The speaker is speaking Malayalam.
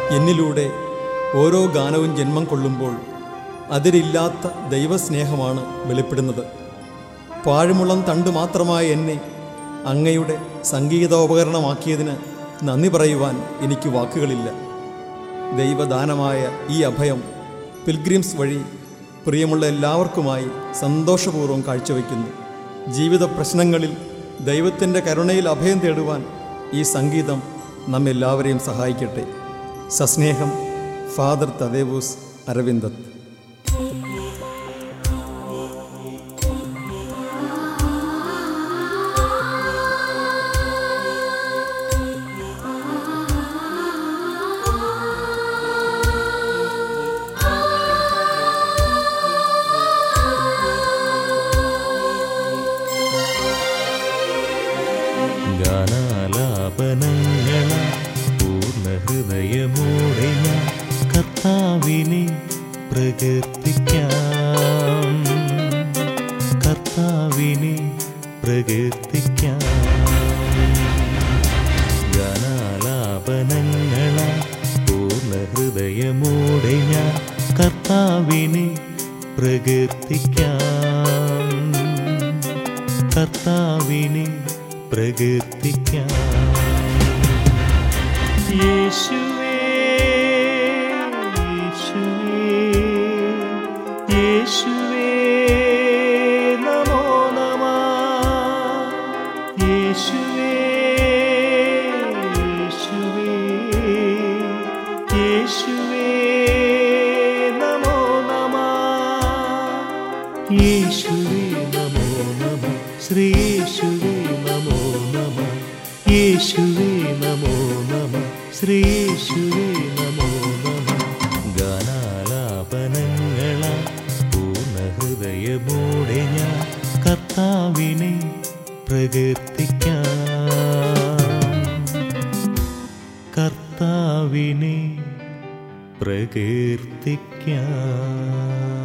എന്നിലൂടെ ഓരോ ഗാനവും ജന്മം കൊള്ളുമ്പോൾ അതിരില്ലാത്ത ദൈവസ്നേഹമാണ് വെളിപ്പെടുന്നത് പാഴ്മുളം തണ്ട് മാത്രമായ എന്നെ അങ്ങയുടെ സംഗീതോപകരണമാക്കിയതിന് നന്ദി പറയുവാൻ എനിക്ക് വാക്കുകളില്ല ദൈവദാനമായ ഈ അഭയം പിൽഗ്രിംസ് വഴി പ്രിയമുള്ള എല്ലാവർക്കുമായി സന്തോഷപൂർവ്വം കാഴ്ചവെക്കുന്നു ജീവിത പ്രശ്നങ്ങളിൽ ദൈവത്തിൻ്റെ കരുണയിൽ അഭയം തേടുവാൻ ഈ സംഗീതം നമ്മെല്ലാവരെയും സഹായിക്കട്ടെ സസ്നേഹം ഫാദർ തദേവൂസ് അരവിന്ദത്ത് ഗാനാലാപനങ്ങള പൂർണ്ണ ഹൃദയമോടെ ഞാൻ കർത്താവിനെ പ്രകീർത്തിക്കാം കർത്താവിനെ പ്രകീർത്തിക്കാം ഗാനാലാപനങ്ങള പൂർണ്ണ ഹൃദയമോടെ ഞാൻ കർത്താവിനെ പ്രകീർത്തിക്കാം കർത്താവിനെ പ്രകീർത്തിക്കാം യേശുവേ യേശുവേ യേശുവേ നമോ നമ യേശുവേ യേശുവേ യേശുവേ നമോ നമ യേശുവേ നമോ നമ ശ്രീയേശുവേ നമോ നമ യേശുവേ നമോ നമ ശ്രീയേശുവേ നമോ നമ ഗാനാലാപനങ്ങള പൂർണ്ണ ഹൃദയമോടെ ഞാൻ കർത്താവിനെ പ്രകീർത്തിക്കാം കർത്താവിനെ പ്രകീർത്തിക്കാം